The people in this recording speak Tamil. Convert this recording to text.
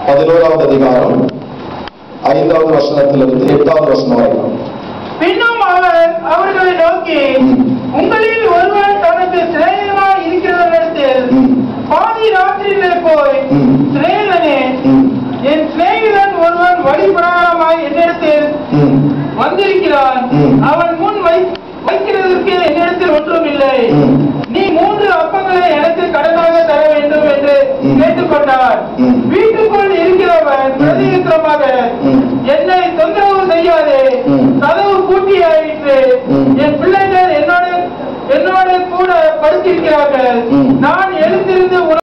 பதினோராவது அதிகாரம் ஐந்தாவது வசனத்திலிருந்து எட்டாவது வசனம் வரைக்கும் பின்னும் அவர் அவர்களை நோக்கி ம். உங்களில் ஒருவன் தனக்கு சிநேகமாய் இருக்கிறவனிடத்தில் ம். பாதி ராத்திரியிலே போய் ம். சிநேகிதனே ம். என் சிநேகிதன் ஒருவன் வழிபிரகாரமாய் என்னிடத்தில் ம். வந்திருக்கிறான் ம். அவன் முன் வை வைக்கிறதற்கு என்னிடத்தில் ஒன்றும் இல்லை ம். நீ மூன்று அப்பங்களை எனக்கு கடனாக தர வேண்டும் என்று ம். கேட்டுக்கொண்டார் ம். வீட்டுக்குள் இருக்கிறவன் பிரதியுத்தரமாக ம். என்னை தொந்தரவு செய்யாதே ம். கதவு பூட்டியாயிற்று ம். என் பிள்ளைகள் என்னோட என்னோட கூட படுத்திருக்கிறார்கள் ம். நான் எழுந்திருந்து